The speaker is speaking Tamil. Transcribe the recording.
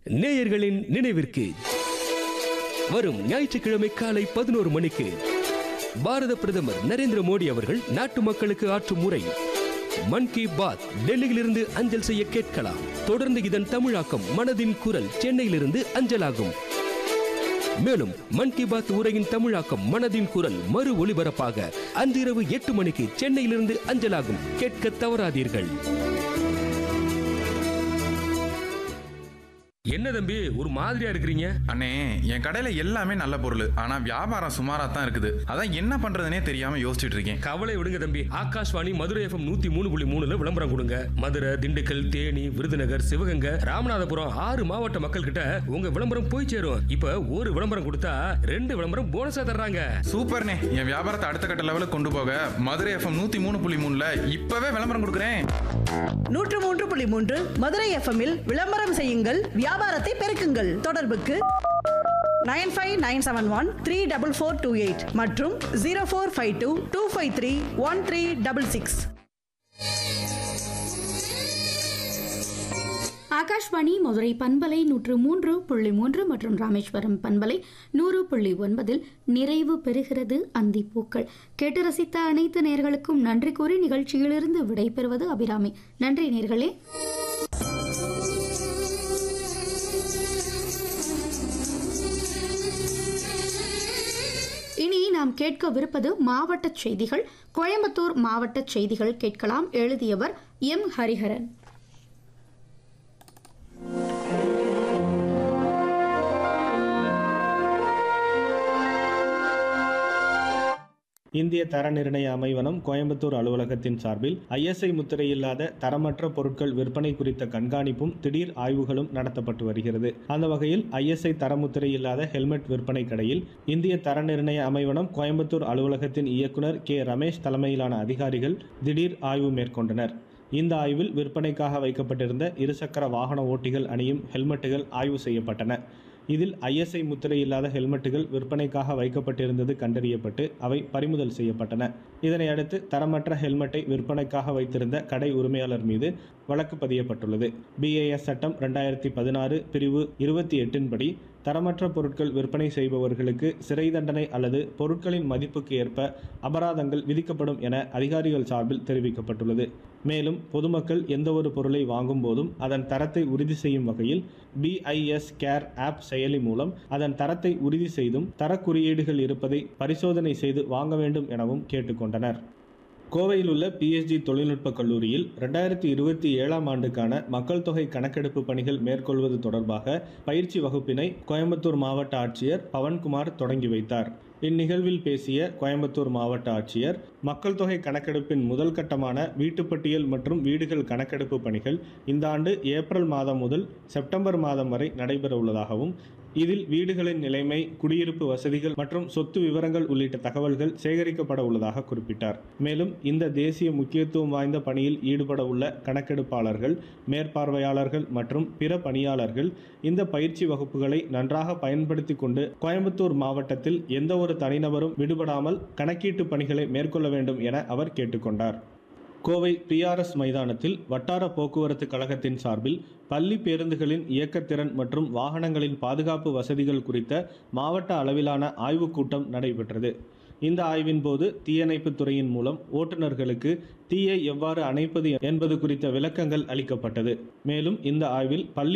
நேயர்களின் நினைவிற்கு வரும் ஞாயிற்றுக்கிழமை காலை பதினோரு மணிக்கு பாரத பிரதமர் நரேந்திர மோடி அவர்கள் நாட்டு மக்களுக்கு ஆற்றும் உரை மன் கி பாத் டெல்லியிலிருந்து அஞ்சல் செய்ய கேட்கலாம் தொடர்ந்து இதன் தமிழாக்கம் மனதின் குரல் சென்னையிலிருந்து அஞ்சலாகும் மேலும் மன் கி பாத் உரையின் தமிழாக்கம் மனதின் குரல் மறு ஒளிபரப்பாக அன்றிரவு எட்டு மணிக்கு சென்னையிலிருந்து அஞ்சலாகும் கேட்க தவறாதீர்கள் என்ன தம்பி ஒரு மாதிரியா இருக்கிறீங்க அண்ணே என் கடையில எல்லாமே நல்ல பொருள் ஆனா வியாபாரம் சுமாரா தான் இருக்குது அதான் என்ன பண்றதுனே தெரியாம யோசிச்சுட்டு இருக்கேன் கவலை விடுங்க தம்பி ஆகாஷ்வாணி மதுரை எஃப்எம் நூத்தி மூணு புள்ளி மூணுல விளம்பரம் கொடுங்க மதுரை திண்டுக்கல் தேனி விருதுநகர் சிவகங்கை ராமநாதபுரம் ஆறு மாவட்ட மக்கள் கிட்ட உங்க விளம்பரம் போய் சேரும் இப்ப ஒரு விளம்பரம் கொடுத்தா ரெண்டு விளம்பரம் போனஸா தர்றாங்க சூப்பர்ண்ணே என் வியாபாரத்தை அடுத்த கட்ட லெவலுக்கு கொண்டு போக மதுரை எஃப்எம் நூத்தி மூணு புள்ளி மூணுல இப்பவே விளம்பரம் கொடுக்குறேன் நூற்று மூன்று புள்ளி மூன்று மதுரை எஃப்எம்மில் விளம்பரம் செய்யுங்கள் வியாபாரத்தை பெருக்குங்கள் தொடர்புக்கு nine five nine seven one three double four two eight மற்றும் zero four five two two five three one three double six Akashvani Madurai பண்பலை நூற்று மூன்று புள்ளி மூன்று மற்றும் ராமேஸ்வரம் பண்பலை நூறு புள்ளி ஒன்பதில் நிறைவு பெறுகிறது அந்திப்பூக்கள் கேட்டு ரசித்த அனைத்து நேர்களுக்கும் நன்றி கூறி நிகழ்ச்சியிலிருந்து விடைபெறுவது அபிராமி நன்றி நேர்களே இனி நாம் கேட்கவிருப்பது மாவட்ட செய்திகள் கோயம்புத்தூர் மாவட்ட செய்திகள் கேட்கலாம் எழுதியவர் எம் ஹரிஹரன் இந்திய தர நிர்ணய அமைவனம் கோயம்புத்தூர் அலுவலகத்தின் சார்பில் ஐஎஸ்ஐ முத்திரையில்லாத தரமற்ற பொருட்கள் விற்பனை குறித்த கண்காணிப்பும் திடீர் ஆய்வுகளும் நடத்தப்பட்டு வருகிறது அந்த வகையில் ஐஎஸ்ஐ தரமுத்திரை இல்லாத ஹெல்மெட் விற்பனை கடையில் இந்திய தர நிர்ணய அமைவனம் கோயம்புத்தூர் அலுவலகத்தின் இயக்குனர் கே ரமேஷ் தலைமையிலான அதிகாரிகள் திடீர் ஆய்வு மேற்கொண்டனர் இந்த ஆய்வில் விற்பனைக்காக வைக்கப்பட்டிருந்த இருசக்கர வாகன ஓட்டிகள் அணியும் ஹெல்மெட்டுகள் ஆய்வு செய்யப்பட்டன இதில் ஐஎஸ்ஐ முத்திரை இல்லாத ஹெல்மெட்டுகள் விற்பனைக்காக வைக்கப்பட்டிருந்தது கண்டறியப்பட்டு அவை பறிமுதல் செய்யப்பட்டன இதனை அடுத்து தரமற்ற ஹெல்மெட்டை விற்பனைக்காக வைத்திருந்த கடை உரிமையாளர் மீது வழக்கு பதியப்பட்டுள்ளது பிஏஎஸ் சட்டம் ரெண்டாயிரத்தி பதினாறு பிரிவு இருபத்தி எட்டின் படி தரமற்ற பொருட்கள் விற்பனை செய்பவர்களுக்கு சிறை தண்டனை அல்லது பொருட்களின் மதிப்புக்கு ஏற்ப அபராதங்கள் விதிக்கப்படும் என அதிகாரிகள் சார்பில் தெரிவிக்கப்பட்டுள்ளது மேலும் பொதுமக்கள் எந்தவொரு பொருளை வாங்கும் போதும் அதன் தரத்தை உறுதி செய்யும் வகையில் பிஐஎஸ் கேர் ஆப் செயலி மூலம் அதன் தரத்தை உறுதி செய்தும் தரக் குறியீடுகள் இருப்பதை பரிசோதனை செய்து வாங்க வேண்டும் எனவும் கேட்டுக்கொண்டனர் கோவையில் உள்ள பிஎஸ்ஜி தொழில்நுட்ப கல்லூரியில் ரெண்டாயிரத்தி இருபத்தி ஏழாம் ஆண்டுக்கான மக்கள் தொகை கணக்கெடுப்பு பணிகள் மேற்கொள்வது தொடர்பாக பயிற்சி வகுப்பினை கோயம்புத்தூர் மாவட்ட ஆட்சியர் பவன்குமார் தொடங்கி வைத்தார் இந்நிகழ்வில் பேசிய கோயம்புத்தூர் மாவட்ட ஆட்சியர் மக்கள் தொகை கணக்கெடுப்பின் முதல் கட்டமான வீட்டுப்பட்டியல் மற்றும் வீடுகள் கணக்கெடுப்பு பணிகள் இந்த ஆண்டு ஏப்ரல் மாதம் முதல் செப்டம்பர் மாதம் வரை நடைபெற உள்ளதாகவும் இதில் வீடுகளின் நிலைமை குடியிருப்பு வசதிகள் மற்றும் சொத்து விவரங்கள் உள்ளிட்ட தகவல்கள் சேகரிக்கப்பட உள்ளதாக குறிப்பிட்டார் மேலும் இந்த தேசிய முக்கியத்துவம் வாய்ந்த பணியில் ஈடுபட உள்ள கணக்கெடுப்பாளர்கள் மேற்பார்வையாளர்கள் மற்றும் பிற பணியாளர்கள் இந்த பயிற்சி வகுப்புகளை நன்றாக பயன்படுத்தி கொண்டு கோயம்புத்தூர் மாவட்டத்தில் எந்த ஒரு தனிநபரும் விடுபடாமல் கணக்கீட்டு பணிகளை மேற்கொள்ள வேண்டும் என அவர் கேட்டுக்கொண்டார் கோவை பிஆர்எஸ் மைதானத்தில் வட்டார போக்குவரத்து கழகத்தின் சார்பில் பள்ளி பேருந்துகளின் இயக்கத்திறன் மற்றும் வாகனங்களின் பாதுகாப்பு வசதிகள் குறித்த மாவட்ட அளவிலான ஆய்வுக் கூட்டம் நடைபெற்றது இந்த ஆய்வின் போது தீயணைப்புத் துறையின் மூலம் ஓட்டுநர்களுக்கு தீயை எவ்வாறு அணைப்பது என்பது குறித்த விளக்கங்கள் அளிக்கப்பட்டது மேலும் இந்த ஆய்வில் பள்ளி